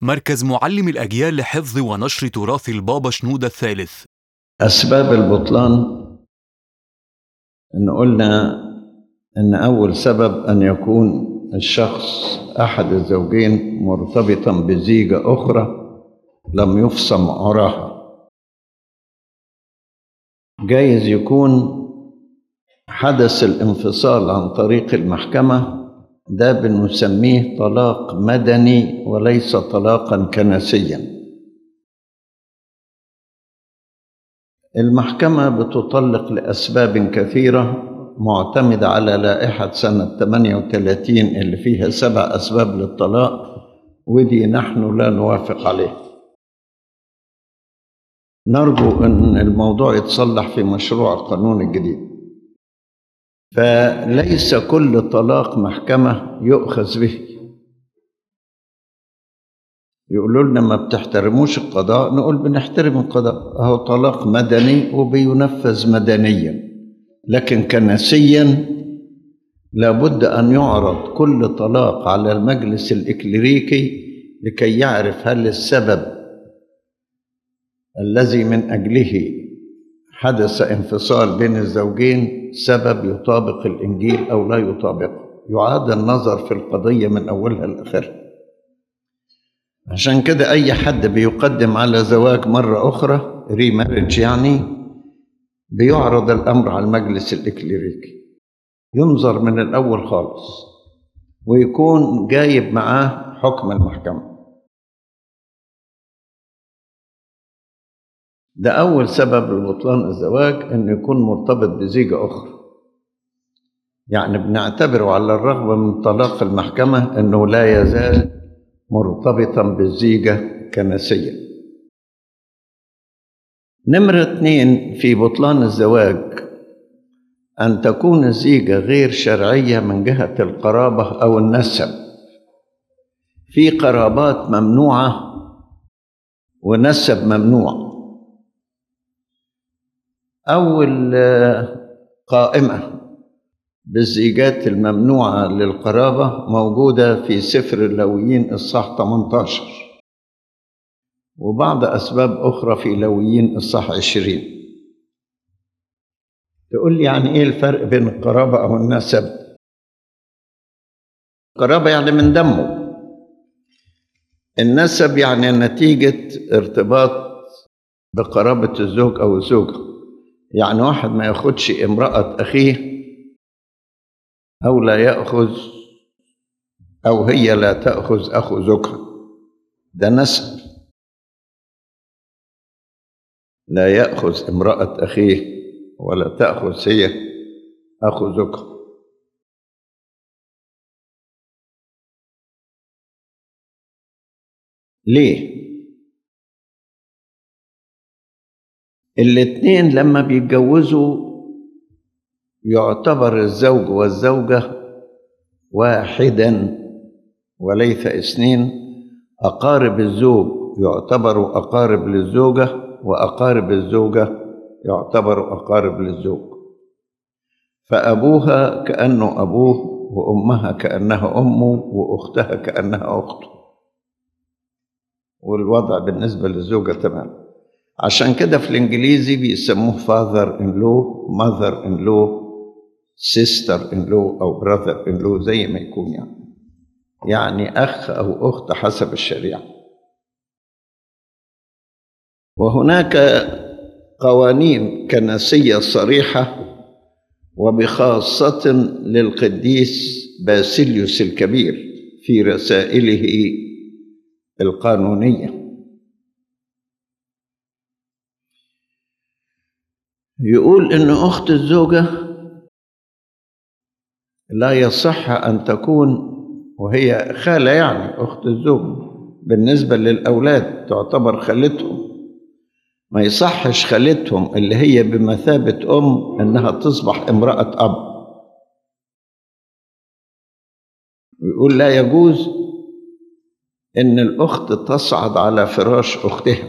مركز معلم الأجيال لحفظ ونشر تراث البابا شنودة الثالث أسباب البطلان إن قلنا إن أول سبب أن يكون الشخص أحد الزوجين مرتبطا بزيجة أخرى لم يفصم عراها جايز يكون حدث الانفصال عن طريق المحكمة ده بنسميه طلاق مدني وليس طلاقا كنسيا المحكمة بتطلق لأسباب كثيرة معتمدة على لائحة سنة 38 اللي فيها سبع أسباب للطلاق ودي نحن لا نوافق عليها نرجو أن الموضوع يتصلح في مشروع القانون الجديد فليس كل طلاق محكمة يؤخذ به يقولوا لنا ما بتحترموش القضاء نقول بنحترم القضاء اهو طلاق مدني وبينفذ مدنيا لكن كنسيا لابد ان يعرض كل طلاق على المجلس الاكليريكي لكي يعرف هل السبب الذي من اجله حدث انفصال بين الزوجين سبب يطابق الانجيل او لا يطابقه يعاد النظر في القضيه من اولها لاخرها عشان كده اي حد بيقدم على زواج مره اخرى ريمارج يعني بيعرض الامر على المجلس الاكليريكي ينظر من الاول خالص ويكون جايب معاه حكم المحكمه ده أول سبب لبطلان الزواج إنه يكون مرتبط بزيجة أخرى يعني بنعتبره على الرغم من طلاق المحكمة إنه لا يزال مرتبطا بالزيجة كنسيا نمرة اثنين في بطلان الزواج أن تكون الزيجة غير شرعية من جهة القرابة أو النسب في قرابات ممنوعة ونسب ممنوع أول قائمة بالزيجات الممنوعة للقرابة موجودة في سفر اللويين الصح 18 وبعض أسباب أخرى في لويين الصح 20 تقول لي يعني إيه الفرق بين القرابة أو النسب القرابة يعني من دمه النسب يعني نتيجة ارتباط بقرابة الزوج أو الزوجة يعني واحد ما ياخدش امرأة أخيه أو لا يأخذ أو هي لا تأخذ أخو زوجها ده نسب لا يأخذ امرأة أخيه ولا تأخذ هي أخو زوجها ليه؟ الاتنين لما بيتجوزوا يعتبر الزوج والزوجة واحدا وليس اثنين أقارب الزوج يعتبروا أقارب للزوجة وأقارب الزوجة يعتبروا أقارب للزوج فأبوها كأنه أبوه وأمها كأنها أمه وأختها كأنها أخته والوضع بالنسبة للزوجة تمام عشان كده في الإنجليزي بيسموه father in law mother in law sister in law أو brother in law زي ما يكون يعني يعني أخ أو أخت حسب الشريعة وهناك قوانين كنسية صريحة وبخاصة للقديس باسيليوس الكبير في رسائله القانونيه يقول ان اخت الزوجه لا يصح ان تكون وهي خاله يعني اخت الزوج بالنسبه للاولاد تعتبر خالتهم ما يصحش خالتهم اللي هي بمثابه ام انها تصبح امراه اب يقول لا يجوز ان الاخت تصعد على فراش اختها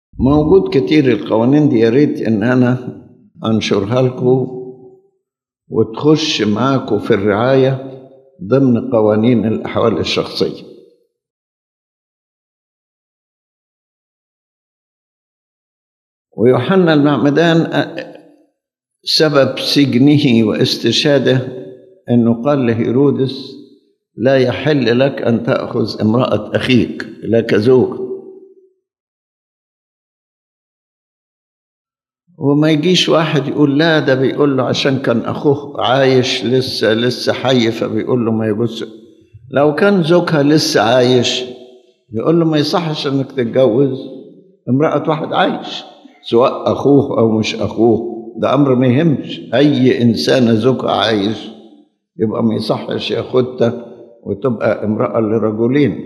موجود كتير القوانين دي يا ريت ان انا انشرها لكم وتخش معاكوا في الرعاية ضمن قوانين الأحوال الشخصية ويوحنا المعمدان سبب سجنه واستشهاده انه قال لهيرودس لا يحل لك ان تاخذ امراه اخيك لك زوج وما يجيش واحد يقول لا ده بيقول له عشان كان اخوه عايش لسه لسه حي فبيقول له ما يجوز لو كان زوجها لسه عايش يقول له ما يصحش انك تتجوز امراه واحد عايش سواء اخوه او مش اخوه ده امر ما يهمش اي انسانه زوجها عايش يبقى ما يصحش ياخدها وتبقى امراه لرجلين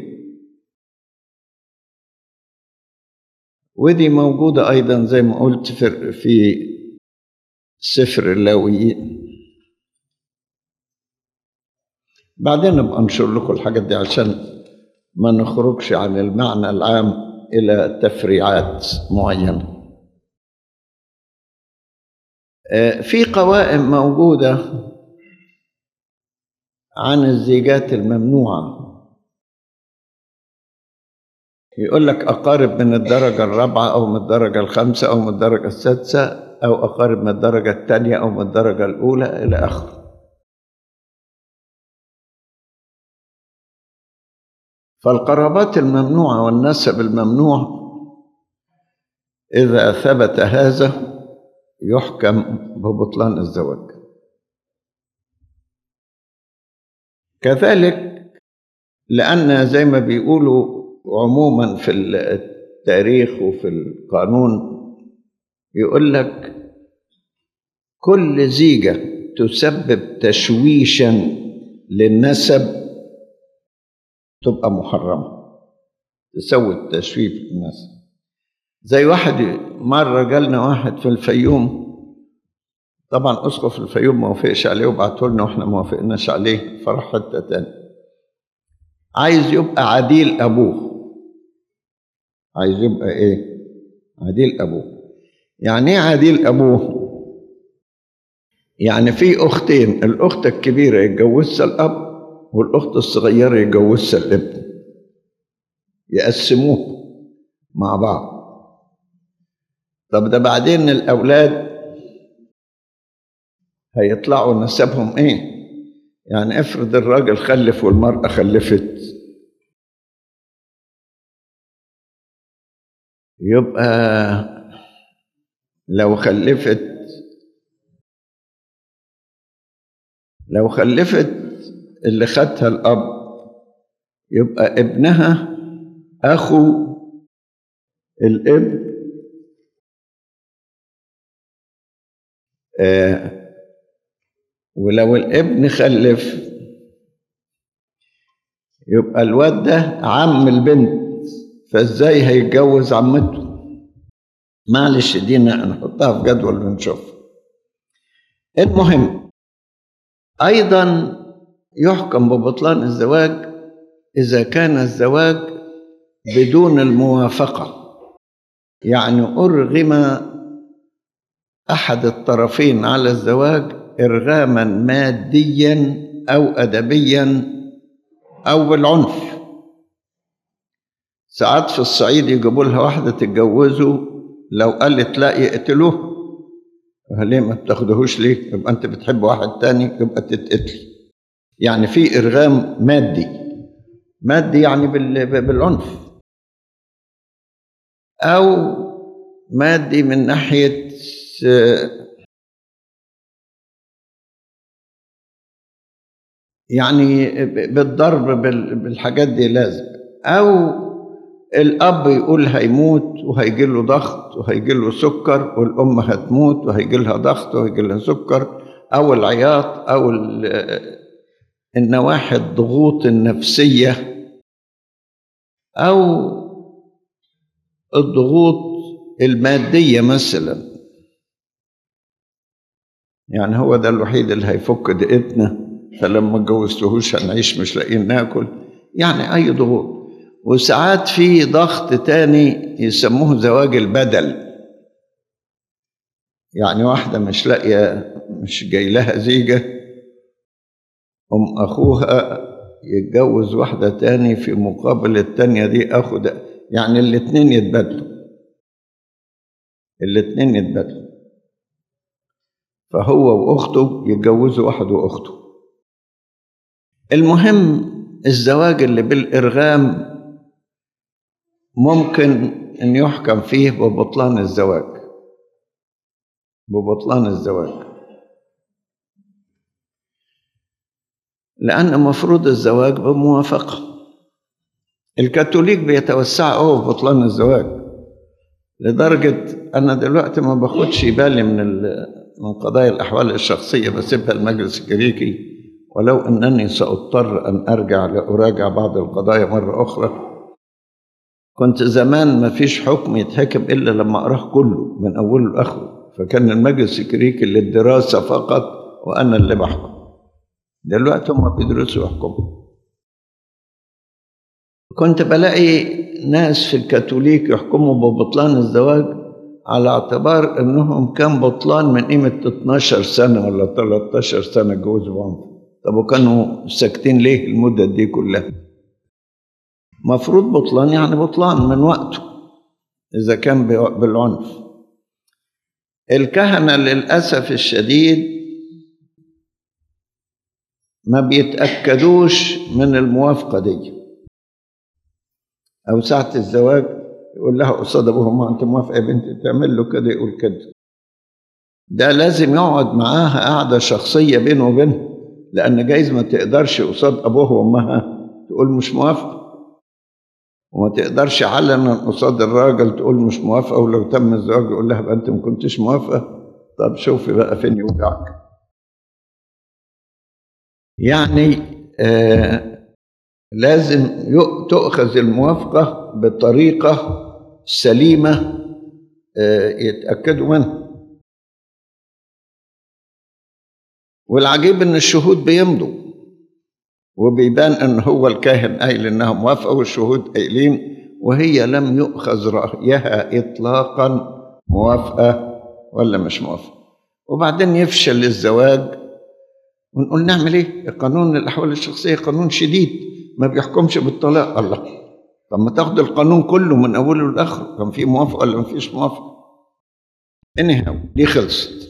ودي موجوده ايضا زي ما قلت في في سفر اللاويين بعدين ابقى انشر لكم الحاجات دي عشان ما نخرجش عن المعنى العام الى تفريعات معينه في قوائم موجودة عن الزيجات الممنوعة يقول لك أقارب من الدرجة الرابعة أو من الدرجة الخامسة أو من الدرجة السادسة أو أقارب من الدرجة الثانية أو من الدرجة الأولى إلى آخره فالقرابات الممنوعة والنسب الممنوع إذا ثبت هذا يحكم ببطلان الزواج كذلك لأن زي ما بيقولوا عموما في التاريخ وفي القانون يقول لك كل زيجة تسبب تشويشا للنسب تبقى محرمة تسوي التشويش للنسب زي واحد مرة جالنا واحد في الفيوم طبعا اسقف الفيوم ما وافقش عليه وبعته لنا واحنا ما وافقناش عليه فراح حته تاني عايز يبقى عديل ابوه عايز يبقى ايه عديل ابوه يعني ايه عديل ابوه يعني في اختين الاخت الكبيره يتجوزها الاب والاخت الصغيره يتجوزها الابن يقسموه مع بعض طب ده بعدين الاولاد هيطلعوا نسبهم ايه يعني افرض الراجل خلف والمرأة خلفت يبقى لو خلفت لو خلفت اللي خدها الأب يبقى ابنها أخو الابن آه ولو الابن خلف يبقى الواد ده عم البنت فازاي هيتجوز عمته معلش دي نحطها في جدول ونشوف المهم ايضا يحكم ببطلان الزواج اذا كان الزواج بدون الموافقه يعني ارغم احد الطرفين على الزواج ارغاما ماديا او ادبيا او بالعنف ساعات في الصعيد يجيبوا لها واحده تتجوزه لو قالت لا يقتلوه ليه ما بتاخدهوش ليه يبقى انت بتحب واحد تاني يبقى تتقتل يعني في ارغام مادي مادي يعني بالعنف او مادي من ناحيه يعني بالضرب بالحاجات دي لازم او الاب يقول هيموت وهيجي له ضغط وهيجي له سكر والام هتموت وهيجي لها ضغط وهيجي لها سكر او العياط او النواحي الضغوط النفسيه او الضغوط الماديه مثلا يعني هو ده الوحيد اللي هيفك دقتنا فلما اتجوزتهوش هنعيش مش لاقيين ناكل يعني اي ضغوط وساعات في ضغط تاني يسموه زواج البدل يعني واحدة مش لاقية مش جاي لها زيجة أم أخوها يتجوز واحدة تاني في مقابل التانية دي أخد يعني الاتنين يتبادلوا الاتنين يتبادلوا فهو وأخته يتجوزوا واحد وأخته المهم الزواج اللي بالإرغام ممكن أن يحكم فيه ببطلان الزواج ببطلان الزواج لأن مفروض الزواج بموافقة الكاثوليك بيتوسعوا قوي في بطلان الزواج لدرجة أنا دلوقتي ما باخدش بالي من ال- من قضايا الأحوال الشخصية بسيبها المجلس الجريكي ولو أنني سأضطر أن أرجع لأراجع بعض القضايا مرة أخرى كنت زمان ما فيش حكم يتحكم إلا لما أقراه كله من أوله لآخره فكان المجلس الجريكي للدراسة فقط وأنا اللي بحكم دلوقتي هم بيدرسوا ويحكموا كنت بلاقي ناس في الكاثوليك يحكموا ببطلان الزواج على اعتبار انهم كان بطلان من قيمه 12 سنه ولا 13 سنه اتجوزوا بعض طب وكانوا ساكتين ليه المده دي كلها مفروض بطلان يعني بطلان من وقته اذا كان ب- بالعنف الكهنه للاسف الشديد ما بيتاكدوش من الموافقه دي او ساعه الزواج يقول لها قصاد ابوها ما انت موافقه يا بنتي تعمل له كده يقول كده ده لازم يقعد معاها قعده شخصيه بينه وبينها لان جايز ما تقدرش قصاد ابوها وامها تقول مش موافقه وما تقدرش علنا قصاد الراجل تقول مش موافقه ولو تم الزواج يقول لها بقى انت ما كنتش موافقه طب شوفي بقى فين يوجعك يعني آه لازم يؤ- تؤخذ الموافقة بطريقة سليمة آه، يتأكدوا منها والعجيب ان الشهود بيمضوا وبيبان ان هو الكاهن قايل انها موافقة والشهود قايلين وهي لم يؤخذ رأيها اطلاقا موافقة ولا مش موافقة وبعدين يفشل الزواج ونقول نعمل ايه؟ قانون الاحوال الشخصيه قانون شديد ما بيحكمش بالطلاق الله طب ما تاخد القانون كله من اوله لاخره كان في موافقه ولا ما فيش موافقه anyhow دي خلصت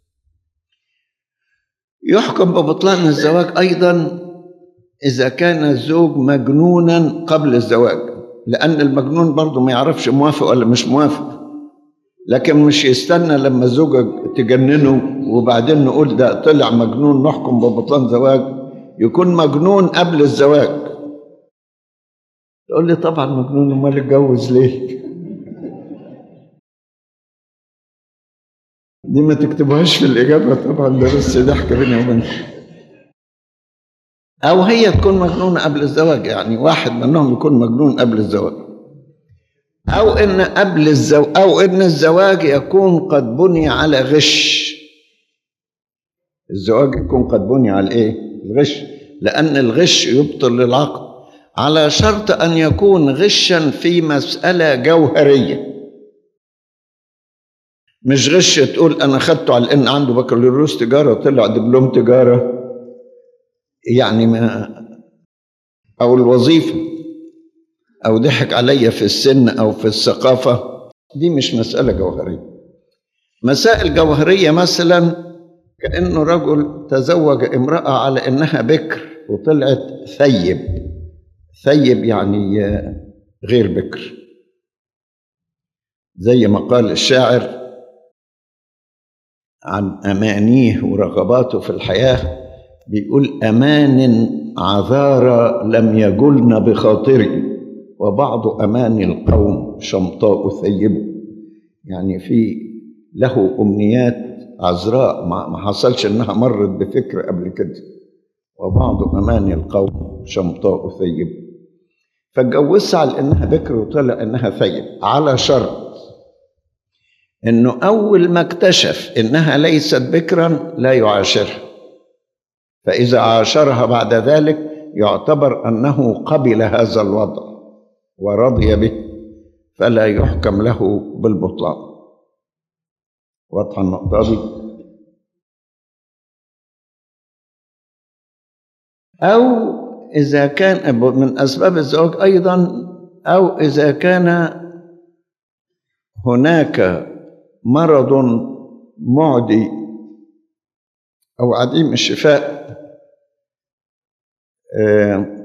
يحكم ببطلان الزواج ايضا اذا كان الزوج مجنونا قبل الزواج لان المجنون برضه ما يعرفش موافق ولا مش موافق لكن مش يستنى لما الزوجة تجننه وبعدين نقول ده طلع مجنون نحكم ببطلان زواج يكون مجنون قبل الزواج تقول لي طبعا مجنون امال اتجوز ليه دي ما تكتبوهاش في الإجابة طبعا ده بس ضحك بيني وبينك أو هي تكون مجنونة قبل الزواج يعني واحد منهم يكون مجنون قبل الزواج أو إن قبل الزواج أو إن الزواج يكون قد بني على غش الزواج يكون قد بني على إيه؟ الغش لأن الغش يبطل للعقد على شرط أن يكون غشا في مسألة جوهرية مش غش تقول أنا خدته على إن عنده بكالوريوس تجارة طلع دبلوم تجارة يعني ما أو الوظيفة أو ضحك عليا في السن أو في الثقافة دي مش مسألة جوهرية مسائل جوهرية مثلا كأنه رجل تزوج امرأة على إنها بكر وطلعت ثيب ثيب يعني غير بكر زي ما قال الشاعر عن أمانيه ورغباته في الحياة بيقول أمان عذارى لم يجلن بخاطري وبعض أماني القوم شمطاء ثيب يعني في له أمنيات عذراء ما ما حصلش إنها مرت بفكر قبل كده وبعض أماني القوم شمطاء ثيب فاتجوزها على إنها بكر وطلع إنها ثيب على شرط إنه أول ما اكتشف إنها ليست بكرا لا يعاشرها فإذا عاشرها بعد ذلك يعتبر أنه قبل هذا الوضع ورضي به فلا يحكم له بالبطلان واضحة النقطة دي أو إذا كان من أسباب الزواج أيضا أو إذا كان هناك مرض معدي أو عديم الشفاء آه،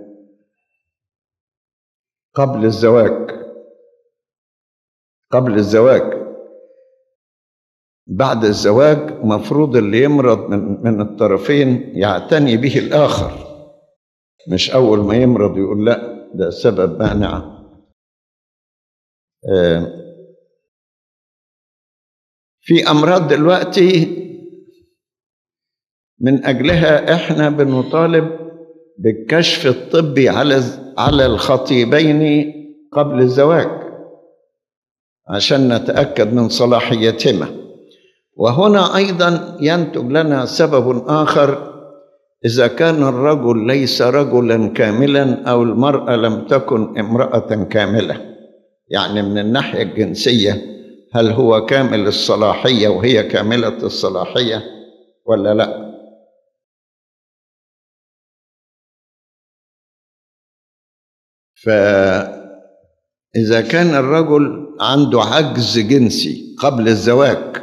قبل الزواج قبل الزواج بعد الزواج مفروض اللي يمرض من, من الطرفين يعتني به الآخر مش أول ما يمرض يقول لا ده سبب مانع آه، في أمراض دلوقتي من أجلها إحنا بنطالب بالكشف الطبي على على الخطيبين قبل الزواج عشان نتأكد من صلاحيتهما وهنا أيضا ينتج لنا سبب آخر إذا كان الرجل ليس رجلا كاملا أو المرأة لم تكن امرأة كاملة يعني من الناحية الجنسية هل هو كامل الصلاحية وهي كاملة الصلاحية ولا لا فإذا كان الرجل عنده عجز جنسي قبل الزواج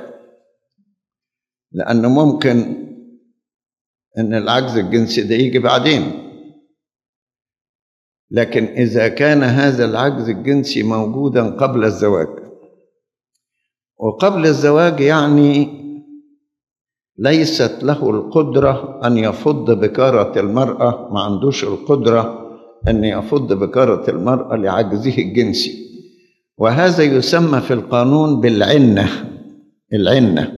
لأنه ممكن ان العجز الجنسي ده يجي بعدين لكن اذا كان هذا العجز الجنسي موجودا قبل الزواج وقبل الزواج يعني ليست له القدره ان يفض بكاره المراه ما عندوش القدره ان يفض بكاره المراه لعجزه الجنسي وهذا يسمى في القانون بالعنه العنه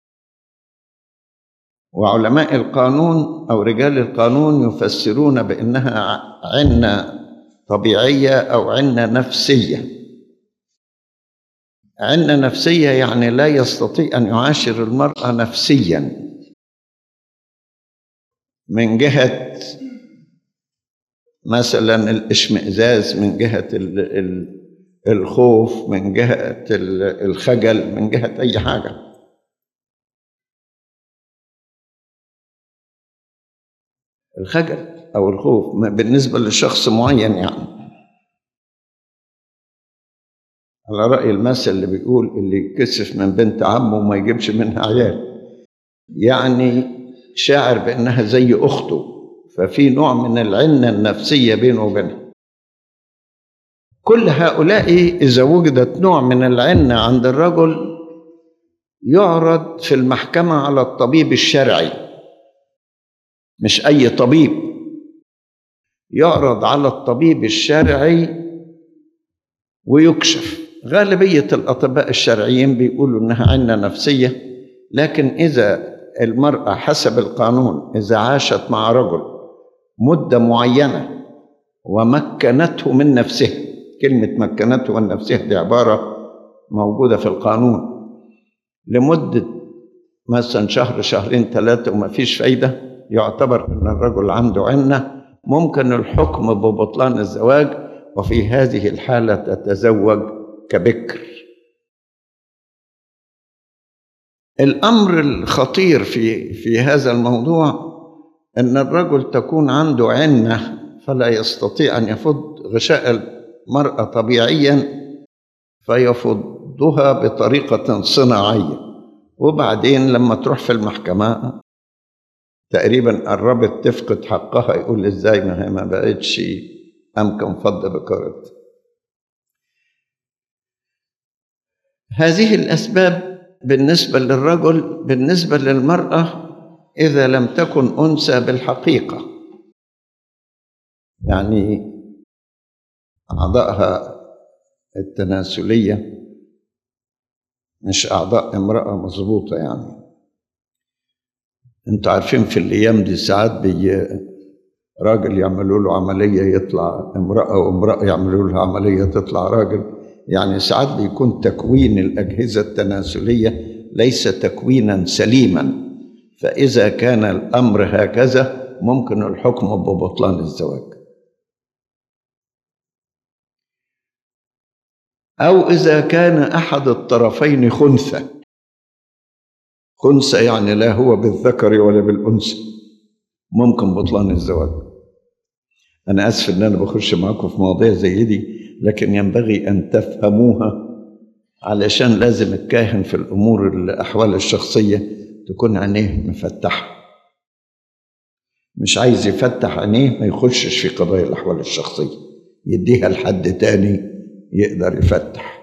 وعلماء القانون او رجال القانون يفسرون بانها عنه طبيعيه او عنه نفسيه عنه نفسيه يعني لا يستطيع ان يعاشر المراه نفسيا من جهه مثلا الاشمئزاز من جهه الخوف من جهه الخجل من جهه اي حاجه الخجل او الخوف بالنسبه لشخص معين يعني على راي المثل اللي بيقول اللي يتكسف من بنت عمه وما يجيبش منها عيال يعني شاعر بانها زي اخته ففي نوع من العنه النفسيه بينه وبينها كل هؤلاء اذا وجدت نوع من العنه عند الرجل يعرض في المحكمه على الطبيب الشرعي مش أي طبيب يعرض على الطبيب الشرعي ويكشف غالبية الأطباء الشرعيين بيقولوا إنها عنة نفسية لكن إذا المرأة حسب القانون إذا عاشت مع رجل مدة معينة ومكنته من نفسها كلمة مكنته من نفسها دي عبارة موجودة في القانون لمدة مثلا شهر شهرين ثلاثة وما فيش فايدة يعتبر ان الرجل عنده عنه ممكن الحكم ببطلان الزواج وفي هذه الحاله تتزوج كبكر الامر الخطير في في هذا الموضوع ان الرجل تكون عنده عنه فلا يستطيع ان يفض غشاء المراه طبيعيا فيفضها بطريقه صناعيه وبعدين لما تروح في المحكمه تقريبا قربت تفقد حقها يقول ازاي ما هي ما بقتش امكن فض بكرت هذه الاسباب بالنسبه للرجل بالنسبه للمراه اذا لم تكن انثى بالحقيقه يعني اعضائها التناسليه مش اعضاء امراه مظبوطه يعني انتوا عارفين في الايام دي ساعات بي راجل يعملوا له عمليه يطلع امراه وامراه يعملوا له عمليه تطلع راجل يعني ساعات بيكون تكوين الاجهزه التناسليه ليس تكوينا سليما فاذا كان الامر هكذا ممكن الحكم ببطلان الزواج او اذا كان احد الطرفين خنثى خنثى يعني لا هو بالذكر ولا بالأنثى ممكن بطلان الزواج أنا آسف إن أنا بخش معاكم في مواضيع زي دي لكن ينبغي أن تفهموها علشان لازم الكاهن في الأمور الأحوال الشخصية تكون عينيه مفتحة مش عايز يفتح عينيه ما يخشش في قضايا الأحوال الشخصية يديها لحد تاني يقدر يفتح